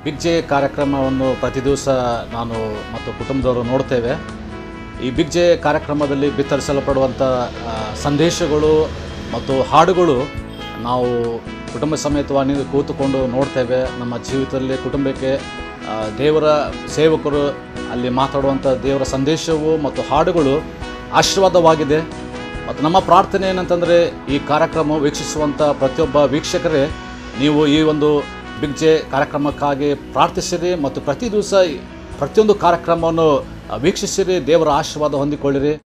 big J ಕಾರ್ಯಕ್ರಮವನ್ನು ಪ್ರತಿ ದಿವಸ ನಾನು ಮತ್ತು ಕುಟುಂಬದವರು ನೋಡ್ತೇವೆ ಈ ಬಿಗ್ ಜೆ ಕಾರ್ಯಕ್ರಮದಲ್ಲಿ ಬಿತ್ತರಿಸಲ್ಪಡುವಂಥ ಆ, ಸಂದೇಶಗಳು ಮತ್ತು ಹಾಡುಗಳು ನಾವು ಕುಟುಂಬ ಸಮೇತವಾಗಿ ಕೂತುಕೊಂಡು ನೋಡ್ತೇವೆ ನಮ್ಮ ಜೀವಿತದಲ್ಲಿ ಕುಟುಂಬಕ್ಕೆ ಆ, ದೇವರ ಸೇವಕರು ಅಲ್ಲಿ ಮಾತಾಡುವಂಥ ದೇವರ ಸಂದೇಶವು ಮತ್ತು ಹಾಡುಗಳು ಆಶೀರ್ವಾದವಾಗಿದೆ ಮತ್ತು ನಮ್ಮ ಪ್ರಾರ್ಥನೆ ಏನಂತಂದರೆ ಈ ಕಾರ್ಯಕ್ರಮ ವೀಕ್ಷಿಸುವಂಥ ಪ್ರತಿಯೊಬ್ಬ ವೀಕ್ಷಕರೇ ನೀವು ಈ ಒಂದು ಬಿಗ್ ಜೆ ಕಾರ್ಯಕ್ರಮಕ್ಕಾಗಿ ಪ್ರಾರ್ಥಿಸಿರಿ ಮತ್ತು ಪ್ರತಿ ದಿವಸ ಪ್ರತಿಯೊಂದು ಕಾರ್ಯಕ್ರಮವನ್ನು ಆ, ವೀಕ್ಷಿಸಿರಿ ದೇವರ ಆಶೀರ್ವಾದ ಹೊಂದಿಕೊಳ್ಳಿರಿ